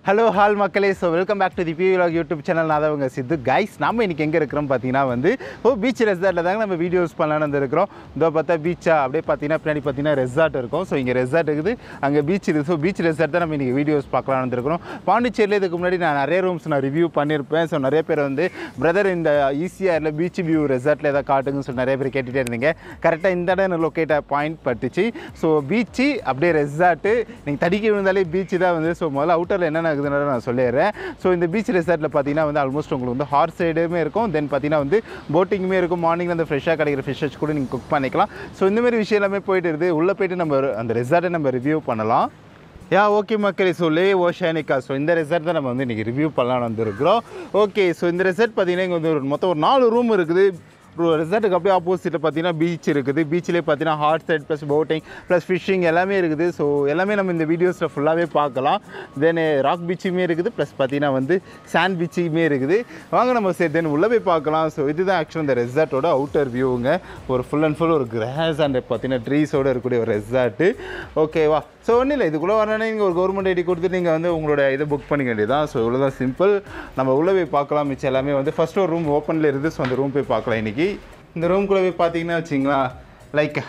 hello all மக்களே so welcome back to the பி vlog YouTube channel நான் தான் உங்க சித்து கைஸ் நம்ம இன்னைக்கு எங்கே இருக்கிறோம் பார்த்தீங்கன்னா வந்து ஓ பீச் ரெசார்ட்டில் தாங்க நம்ம வீடியோஸ் பண்ணலான்னு வந்துருக்கிறோம் இதோ பார்த்தா பீச்சா அப்படியே பார்த்தீங்கன்னா பின்னாடி பார்த்தீங்கன்னா ரெசார்ட் இருக்கும் ஸோ இங்கே ரெசார்ட் இருக்குது அங்கே பீச் இருக்குது ஸோ பீச் ரெசார்ட் தான் நம்ம இன்றைக்கி வீடியோஸ் பார்க்கலாம்னு வந்துருக்கிறோம் பாண்டிச்சேரியில் இதுக்கு முன்னாடி நான் நிறைய ரூம்ஸ் நான் ரிவ்யூ பண்ணியிருப்பேன் ஸோ நிறைய பேர் வந்து பிரதர் இந்த ஈஸியாக பீச் வியூ ரெசார்ட்டில் ஏதாவது காட்டுங்கன்னு சொல்லி நிறைய பேர் கேட்டுகிட்டே இருந்தீங்க கரெக்டாக இந்த இடம் லொக்கேட் பாயிண்ட் பட்டுச்சு ஸோ பீச்சு அப்படியே ரெசார்ட்டு நீங்கள் தடிக்க விழுந்தாலே பீச்சு தான் வந்து ஸோ முதல்ல அவுட்டரில் என்னென்ன இருக்குதுன்னு நான் சொல்லிடுறேன் ஸோ இந்த பீச் ரெசார்ட்டில் பார்த்தீங்கன்னா வந்து ஆல்மோஸ்ட் உங்களுக்கு வந்து ஹார்ஸ் ரைடுமே இருக்கும் தென் பார்த்தீங்கன்னா வந்து போட்டிங்குமே இருக்கும் மார்னிங் அந்த ஃப்ரெஷ்ஷாக கிடைக்கிற ஃபிஷ்ஷஸ் கூட நீங்கள் குக் பண்ணிக்கலாம் ஸோ இந்த மாதிரி விஷயம் எல்லாமே போயிட்டு இருக்குது உள்ளே போயிட்டு நம்ம அந்த ரெசார்ட்டை நம்ம ரிவ்யூ பண்ணலாம் யா ஓகே மக்களே ஸோ லே ஓஷானிக்கா ஸோ இந்த ரெசார்ட் தான் நம்ம வந்து இன்றைக்கி ரிவ்யூ பண்ணலாம்னு வந்திருக்கிறோம் ஓகே ஸோ இந்த ரெசார்ட் பார்த்தீங்கன்னா இங்கே வந்து ஒரு மொத்தம் ஒரு நாலு ரூம் இருக்குது ரெசார்ட்டுக்கு அப்படியே ஆப்போசிட்டில் பார்த்தீங்கன்னா பீச் இருக்குது பீச்சிலே பார்த்தீங்கன்னா hard side plus boating plus fishing எல்லாமே இருக்குது ஸோ எல்லாமே நம்ம இந்த வீடியோஸில் ஃபுல்லாகவே பார்க்கலாம் தென் ராக் பீச்சுமே இருக்குது ப்ளஸ் பார்த்தீங்கன்னா வந்து சாண்ட் பீச்சுமே இருக்குது வாங்க நம்ம சரி தென் உள்ளே போய் பார்க்கலாம் ஸோ இதுதான் ஆக்சுவலாக இந்த ரெசார்ட்டோட அவுட்டர் வியூங்க ஒரு ஃபுல் அண்ட் ஃபுல் ஒரு கிராஸ் அண்ட் பார்த்தீங்கன்னா ட்ரீஸோடு இருக்கக்கூடிய ஒரு ரெசார்ட்டு ஓகேவா ஸோ ஒன்றும் இல்லை இதுக்குள்ளே வரணும்னா நீங்கள் ஒரு கவர்மெண்ட் ஐடி கொடுத்து நீங்கள் வந்து உங்களோட இதை புக் பண்ணிக்க வேண்டியதான் ஸோ இவ்வளோ தான் சிம்பிள் நம்ம உள்ளே போய் பார்க்கலாம் மிச்சம் எல்லாமே வந்து ஃபஸ்ட்டு ஒரு ரூம் ஓப்பனில் இருந்து ஸோ அந்த ரூம் போய் பார்க்கலாம் இன்றைக்கி இந்த ரூம்குள்ளே போய் பார்த்தீங்கன்னா வச்சிங்களா லைக்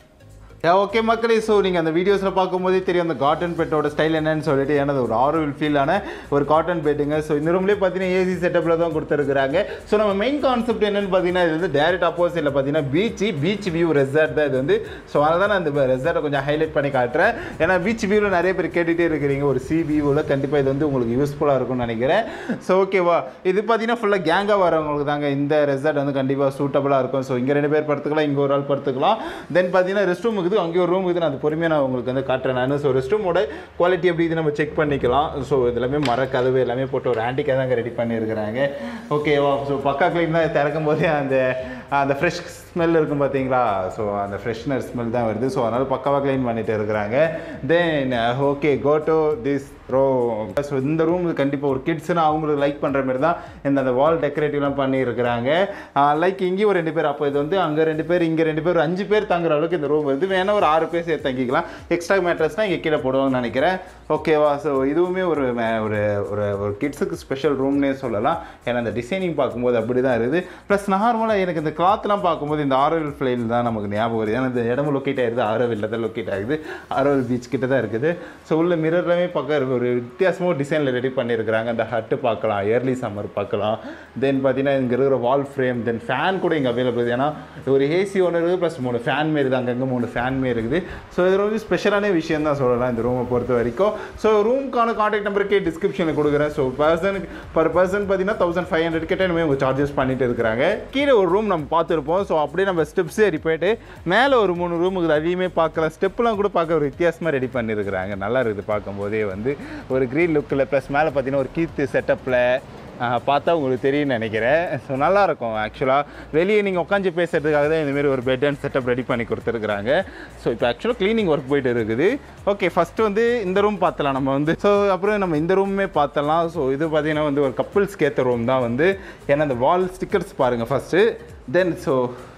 ஓகே மக்களே ஸோ நீங்கள் அந்த வீடியோஸில் பார்க்கும்போதே தெரியும் அந்த காட்டன் பெட்டோட ஸ்டைல் என்னன்னு சொல்லிட்டு ஏன்னா அது ஒரு ஆரோவில் ஃபீலான ஒரு காட்டன் பெட்டுங்க ஸோ இந்த ரூம்லேயே பார்த்தீங்கன்னா ஏசி செட்டப்பில் தான் கொடுத்துருக்குறாங்க ஸோ நம்ம மெயின் கான்செப்ட் என்னன்னு பார்த்தீங்கன்னா இது வந்து டேரக்ட் ஆப்போசிட்டில் பார்த்தீங்கன்னா பீச் பீச் வியூ ரெசார்ட் தான் இது வந்து ஸோ அதனால தான் நான் இந்த ரெசார்ட்டை கொஞ்சம் ஹைலைட் பண்ணி காட்டுறேன் ஏன்னா பீச் வியூவில் நிறைய பேர் கேட்டுகிட்டே இருக்கிறீங்க ஒரு சி வியூவில் கண்டிப்பாக இது வந்து உங்களுக்கு யூஸ்ஃபுல்லாக இருக்கும்னு நினைக்கிறேன் ஸோ ஓகேவா இது பார்த்தீங்கன்னா ஃபுல்லாக கேங்காக வரவங்களுக்கு தாங்க இந்த ரெசார்ட் வந்து கண்டிப்பாக சூட்டபுளாக இருக்கும் ஸோ இங்கே ரெண்டு பேர் படுத்துக்கலாம் இங்கே ஒரு ஆள் படுத்துக்கலாம் தென் பார்த்தீங்கன்னா ரெஸ்ட் ரூம் இருக்குது அங்கே ஒரு ரூம் இருக்குது நான் அது பொறுமையாக நான் உங்களுக்கு வந்து காட்டுறேன் நான் ஸோ ரெஸ்ட் ரூமோட குவாலிட்டி எப்படி இது நம்ம செக் பண்ணிக்கலாம் ஸோ இது எல்லாமே மர கதவு எல்லாமே போட்டு ஒரு ஆன்டிக்காக தாங்க ரெடி பண்ணியிருக்கிறாங்க ஓகேவா ஸோ பக்கா கிளீன் தான் திறக்கும் போதே அந்த அந்த ஃப்ரெஷ் ஸ்மெல் இருக்கும் பார்த்தீங்களா ஸோ அந்த ஃப்ரெஷ்னர் ஸ்மெல் தான் வருது ஸோ அதனால் பக்காவாக க்ளீன் பண்ணிட்டு இருக்கிறாங்க then okay go to this row so இந்த ரூம் கண்டிப்பாக ஒரு கிட்ஸ்னு அவங்களுக்கு லைக் பண்ணுற மாதிரி தான் இந்த அந்த வால் டெக்கரேட்டிவ்லாம் பண்ணியிருக்கிறாங்க லைக் இங்கேயும் ஒரு ரெண்டு பேர் அப்போ இது வந்து அங்கே ரெண்டு பேர் இங்கே ரெண்டு பேர் ஒரு அஞ்சு பேர் தங்குற அளவுக்கு இந்த ரூம் வருது வேணா ஒரு ஆறு பேர் சேர்த்து தங்கிக்கலாம் எக்ஸ்ட்ரா மேட்ரஸ்னால் இங்கே கீழே போடுவாங்கன்னு நினைக்கிறேன் ஓகேவா ஸோ இதுவுமே ஒரு மே- ஒரு ஒரு ஒரு கிட்ஸுக்கு ஸ்பெஷல் ரூம்னே சொல்லலாம் ஏன்னா அந்த டிசைனிங் பார்க்கும்போது அப்படி தான் இருக்குது ப்ளஸ் நார்மலாக எனக்கு இந்த கிளாத்லாம் பார்க்கும்போது இந்த ஆரோவில் ஃப்ளைல் தான் நமக்கு ஞாபகம் வருது ஏன்னா இந்த இடமும் லொக்கேட் ஆயிருது ஆரோவில் தான் லொக்கேட் ஆகுது ஆரோவில் பீச் கிட்ட தான் இருக்குது ஸோ உள்ள மிரர்லமே பார்க்க ஒரு வித்தியாசமாக டிசைனில் ரெடி பண்ணியிருக்கிறாங்க அந்த ஹட்டு பார்க்கலாம் இயர்லி சம்மர் பார்க்கலாம் தென் பார்த்தீங்கன்னா இங்கே இருக்கிற வால் ஃப்ரேம் தென் ஃபேன் கூட இங்கே அவைலபிள் ஏன்னா ஒரு ஏசி ஒன்று இருக்குது ப்ளஸ் மூணு ஃபேன் மாரி இருக்குது அங்கங்கே மூணு ஃபேன் மாரி இருக்குது ஸோ இது ரொம்ப ஸ்பெஷலான விஷயம் தான் சொல்லலாம் இந்த ரூமை பொறுத்த வரைக்கும் ஸோ ரூம்க்கான காண்டாக்ட் நம்பருக்கே டிஸ்கிரிப்ஷனில் கொடுக்குறேன் ஸோ பர்சனுக்கு பர் பர்சன் பார்த்தீங்கன்னா தௌசண்ட் ஃபைவ் ஹண்ட்ரட் கிட்ட இனிமேல் உங்கள் சார்ஜஸ் பண்ணிட்டு இருக்கிறாங்க கீழே ஒரு ரூம் நம்ம பார்த்துருப்போம் ஸோ அப்படியே நம்ம ஸ்டெப்ஸ் ஏறி போயிட்டு மேலே ஒரு மூணு ரூமுக்கு அதையுமே பார்க்கலாம் ஸ்டெப்லாம் கூட பார்க்க ஒரு வித்தியாசமாக ரெடி பண்ணியிருக்கிறாங்க நல்லா இருக்குது பார்க்கும்போதே வந்து ஒரு க்ரீன் லுக்கில் ப்ளஸ் மேலே பார்த்தீங்கன்னா ஒரு கீத்து செட்டப்பில் பார்த்தா உங்களுக்கு தெரியும்னு நினைக்கிறேன் ஸோ நல்லாயிருக்கும் ஆக்சுவலாக வெளியே நீங்கள் உட்காந்து பேசுறதுக்காக தான் இந்தமாரி ஒரு பெட் அண்ட் செட்டப் ரெடி பண்ணி கொடுத்துருக்குறாங்க ஸோ இப்போ ஆக்சுவலாக க்ளீனிங் ஒர்க் போயிட்டு இருக்குது ஓகே ஃபஸ்ட்டு வந்து இந்த ரூம் பார்த்தலாம் நம்ம வந்து ஸோ அப்புறம் நம்ம இந்த ரூமே பார்த்தலாம் ஸோ இது பார்த்தீங்கன்னா வந்து ஒரு கப்புள்ஸ்க்கு ஏற்ற ரூம் தான் வந்து ஏன்னா அந்த வால் ஸ்டிக்கர்ஸ் பாருங்கள் ஃபஸ்ட்டு தென் ஸோ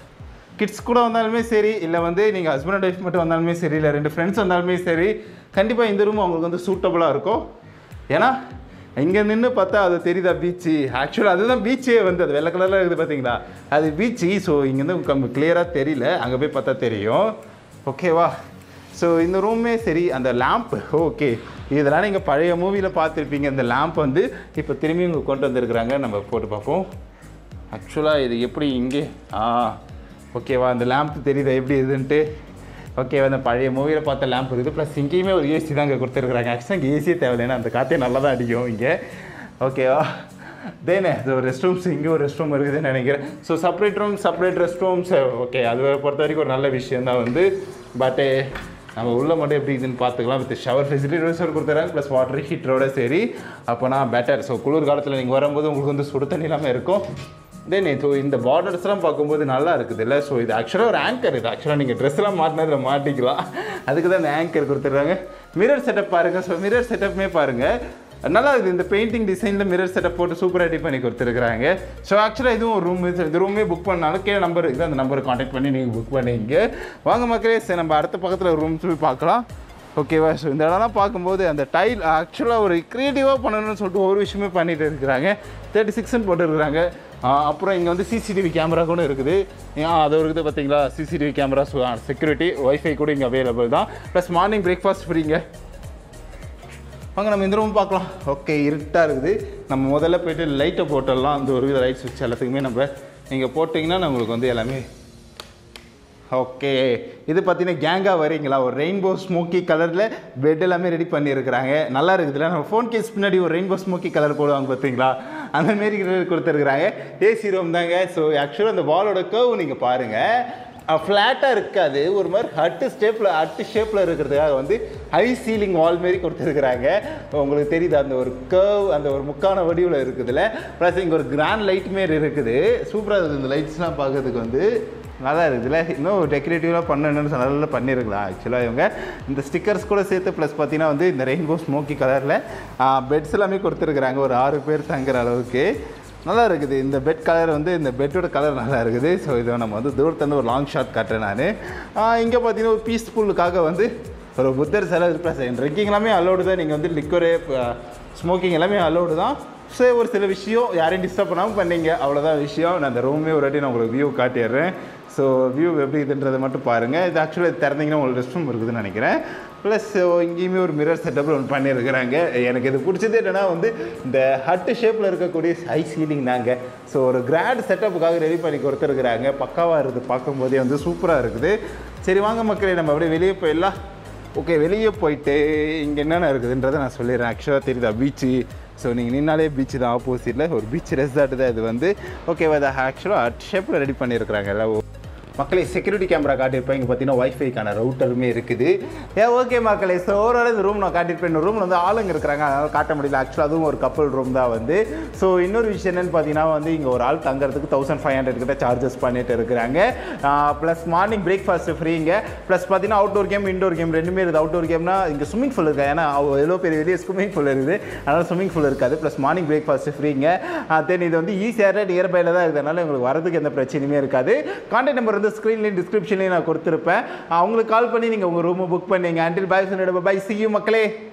கிட்ஸ் கூட வந்தாலுமே சரி இல்லை வந்து நீங்கள் ஹஸ்பண்ட் அண்ட் ஒய்ஃப் மட்டும் வந்தாலுமே சரி இல்லை ரெண்டு ஃப்ரெண்ட்ஸ் வந்தாலுமே சரி கண்டிப்பாக இந்த ரூம் அவங்களுக்கு வந்து சூட்டபுளாக இருக்கும் ஏன்னா இங்கே நின்று பார்த்தா அது தெரியுதா பீச்சு ஆக்சுவலாக அதுதான் பீச்சே வந்து அது வெள்ளை கலரில் இருக்குது பார்த்தீங்களா அது பீச்சு ஸோ இங்கேருந்து கம்மி கிளியராக தெரியல அங்கே போய் பார்த்தா தெரியும் ஓகேவா ஸோ இந்த ரூமே சரி அந்த லேம்ப் ஓகே இதெல்லாம் நீங்கள் பழைய மூவியில் பார்த்துருப்பீங்க இந்த லேம்ப் வந்து இப்போ திரும்பி இங்கே கொண்டு வந்திருக்கிறாங்க நம்ம போட்டு பார்ப்போம் ஆக்சுவலாக இது எப்படி இங்கே ஆ ஓகேவா அந்த லேம்ப் தெரியுதா எப்படி இதுன்ட்டு ஓகேவா அந்த பழைய மூவியில் பார்த்த லேம்ப் இருக்குது ப்ளஸ் இங்கேயுமே ஒரு ஏசி தான் இங்கே கொடுத்துருக்குறாங்க ஆக்சுவலாக இங்கே ஏசியே தேவையில்லைன்னா அந்த காற்றே நல்லா தான் அடிக்கும் இங்கே ஓகேவா தேனே இது ஒரு ரெஸ்ட் ரூம்ஸ் இங்கே ஒரு ரெஸ்ட் ரூம் இருக்குதுன்னு நினைக்கிறேன் so separate room separate rest rooms okay அது பொறுத்த வரைக்கும் ஒரு நல்ல விஷயம் தான் வந்து பட்டு நம்ம உள்ள மட்டும் எப்படி இதுன்னு பார்த்துக்கலாம் வித் ஷவர் ஃபெசிலிட்டிஸோடு கொடுத்துறாங்க ப்ளஸ் வாட்டர் ஹீட்டரோட சரி அப்போனா பெட்டர் ஸோ குளிர் காலத்தில் நீங்கள் வரும்போது உங்களுக்கு வந்து சுடு தண்ணி இல்லாமல் இருக்கும் தென் ஸோ இந்த பார்டர்ஸ்லாம் பார்க்கும்போது நல்லா இருக்குது இல்லை ஸோ இது ஆக்சுவலாக ஒரு ஆங்கர் இது ஆக்சுவலாக நீங்கள் ட்ரெஸ்லாம் மாட்டினதில் மாட்டிக்கலாம் அதுக்கு தான் இந்த ஆங்கர் கொடுத்துட்றாங்க மிரர் செட்டப் பாருங்கள் ஸோ மிரர் செட்டப்புமே பாருங்கள் நல்லா இருக்குது இந்த பெயிண்டிங் டிசைனில் மிரர் செட்டப் போட்டு சூப்பராக ரெடி பண்ணி கொடுத்துருக்குறாங்க ஸோ ஆக்சுவலாக இதுவும் ஒரு ரூம் இந்த ரூமே புக் பண்ணாலும் கீழே நம்பர் இருக்குது அந்த நம்பரை காண்டாக்ட் பண்ணி நீங்கள் புக் பண்ணிங்க வாங்க மக்களே சரி நம்ம அடுத்த பக்கத்தில் ரூம்ஸ் போய் பார்க்கலாம் ஓகேவா ஸோ இந்த இடம்லாம் பார்க்கும்போது அந்த டைல் ஆக்சுவலாக ஒரு க்ரியேட்டிவாக பண்ணணும்னு சொல்லிட்டு ஒரு விஷயமே பண்ணிட்டு இருக்கிறாங்க தேர்ட்டி சிக்ஸ்னு போட்டுருக்குறாங்க அப்புறம் இங்கே வந்து சிசிடிவி கேமரா கூட இருக்குது ஏன் அது ஒரு இருக்குது பார்த்தீங்களா சிசிடிவி கேமரா செக்யூரிட்டி ஒய்ஃபை கூட இங்கே அவைலபிள் தான் ப்ளஸ் மார்னிங் பிரேக்ஃபாஸ்ட் ஃப்ரீங்க வாங்க நம்ம இந்த ரூம் பார்க்கலாம் ஓகே இருட்டாக இருக்குது நம்ம முதல்ல போயிட்டு லைட்டை போட்டுடலாம் அந்த ஒரு வித லைட் சுவிட்ச் எல்லாத்துக்குமே நம்ம நீங்கள் போட்டிங்கன்னா நம்மளுக்கு வந்து எல்லாமே ஓகே இது பார்த்தீங்கன்னா கேங்காக வரீங்களா ஒரு ரெயின்போ ஸ்மோக்கி கலரில் பெட் எல்லாமே ரெடி பண்ணியிருக்கிறாங்க நல்லா இருக்குதுல்ல நம்ம ஃபோன் கேஸ் பின்னாடி ஒரு ரெயின்போ ஸ்மோக்கி கலர் போடுவாங்க பார்த்தீங்களா அந்த மாரி கொடுத்துருக்குறாங்க ஏசி ரூம் தாங்க ஸோ ஆக்சுவலாக அந்த வாலோட கர்வ் நீங்கள் பாருங்கள் ஃப்ளாட்டாக இருக்காது ஒரு மாதிரி ஹட்டு ஸ்டேப்பில் ஹட்டு ஷேப்பில் இருக்கிறதுக்காக வந்து ஹை சீலிங் வால் மாரி கொடுத்துருக்குறாங்க உங்களுக்கு தெரியுது அந்த ஒரு கர்வ் அந்த ஒரு முக்கான வடிவில் இருக்குதுல்ல ப்ளஸ் இங்கே ஒரு கிராண்ட் லைட் மாரி இருக்குது சூப்பராக இருக்குது இந்த லைட்ஸ்லாம் பார்க்கறதுக்கு வந்து நல்லா இருக்குதுல்ல இன்னும் டெக்கரேட்டிவாக பண்ணணும்னு சொன்னா நல்லா பண்ணியிருக்கலாம் ஆக்சுவலாக இவங்க இந்த ஸ்டிக்கர்ஸ் கூட சேர்த்து ப்ளஸ் பார்த்தீங்கன்னா வந்து இந்த ரெயின்போ ஸ்மோக்கி கலரில் பெட்ஸ் எல்லாமே கொடுத்துருக்குறாங்க ஒரு ஆறு பேர் தங்குற அளவுக்கு நல்லா இருக்குது இந்த பெட் கலர் வந்து இந்த பெட்டோட கலர் நல்லா இருக்குது ஸோ இதை நம்ம வந்து தூரத்துலேருந்து ஒரு லாங் ஷாட் காட்டுறேன் நான் இங்கே பார்த்தீங்கன்னா ஒரு பீஸ்ஃபுல்லுக்காக வந்து ஒரு புத்தர் சிலை இருப்பேன் ட்ரிங்கிங் எல்லாமே அலோடு தான் நீங்கள் வந்து லிக்வரு ஸ்மோக்கிங் எல்லாமே அலோடு தான் ஸோ ஒரு சில விஷயம் யாரையும் டிஸ்டர்ப் பண்ணாமல் பண்ணீங்க அவ்வளோதான் விஷயம் நான் அந்த ரூமே ஒரு வாட்டி நான் உங்களுக்கு வியூ காட்டிடுறேன் ஸோ வியூ எப்படி இதுன்றதை மட்டும் பாருங்கள் இது ஆக்சுவலாக திறந்தீங்கன்னா உங்களுக்கு ரெஸ்ட் ரூம் இருக்குதுன்னு நினைக்கிறேன் ப்ளஸ் இங்கேயுமே ஒரு மிரர் செட்டப் ஒன்று பண்ணியிருக்கிறாங்க எனக்கு இது பிடிச்சது என்னென்னா வந்து இந்த ஹட்டு ஷேப்பில் இருக்கக்கூடிய ஹை சீலிங் தாங்க ஸோ ஒரு கிராண்ட் செட்டப்புக்காக ரெடி பண்ணி கொடுத்துருக்குறாங்க பக்காவாக இருக்குது பார்க்கும்போதே வந்து சூப்பராக இருக்குது சரி வாங்க மக்களே நம்ம அப்படியே வெளியே போயிடலாம் ஓகே வெளியே போயிட்டு இங்கே என்னென்ன இருக்குதுன்றதை நான் சொல்லிடுறேன் ஆக்சுவலாக தெரியுதா பீச்சு ஸோ நீங்கள் நின்னாலே பீச் தான் ஆப்போசிட்டில் ஒரு பீச் ரெசார்ட் தான் இது வந்து ஓகேவா அதை ஆக்சுவலாக ஹட் ஷேப்பில் ரெடி பண்ணியிருக்கிறாங்க எல்லாம் மக்களே செக்யூரிட்டி கேமரா காட்டியிருப்பேன் இங்கே பார்த்தீங்கன்னா வைஃபைக்கான ரவுட்டருமே இருக்குது ஏ ஓகே மக்களே ஸோ ஓவரால் இந்த ரூம் நான் காட்டியிருப்பேன் இந்த ரூமில் வந்து ஆளுங்க இருக்கிறாங்க அதனால் காட்ட முடியல ஆக்சுவலாக அதுவும் ஒரு கப்பல் ரூம் தான் வந்து ஸோ இன்னொரு விஷயம் என்னென்னு பார்த்தீங்கன்னா வந்து இங்கே ஒரு ஆள் தங்குறதுக்கு தௌசண்ட் ஃபைவ் ஹண்ட்ரட் கிட்ட சார்ஜஸ் பண்ணிட்டு இருக்கிறாங்க ப்ளஸ் மார்னிங் பிரேக்ஃபாஸ்ட் ஃப்ரீங்க ப்ளஸ் பார்த்தீங்கன்னா அவுட்டோர் கேம் இன்டோர் கேம் ரெண்டுமே இருக்குது அவுட்டோர் கேம்னா இங்கே ஸ்விம்மிங் பூல் இருக்குது ஏன்னா எவ்வளோ பெரிய வெளியே ஸ்விம்மிங் பூல் இருக்குது அதனால் ஸ்விம்மிங் பூல் இருக்காது ப்ளஸ் மார்னிங் பிரேக்ஃபாஸ்ட் ஃப்ரீங்க தென் இது வந்து ஈஸியாக நியர்பையில் தான் இருக்கிறதுனால உங்களுக்கு வரதுக்கு எந்த பிரச்சனையுமே இருக்காது கான்டாக்ட் நம்பர் வந்து ஸ்க்ரீன்லேயும் டிஸ்கிரிப்ஷன்லேயும் நான் கொடுத்துருப்பேன் அவங்களுக்கு கால் பண்ணி நீங்கள் உங்கள் ரூமை புக் பண்ணீங்க அண்டில் பாய் சொன்னிட பாய் சி மக்களே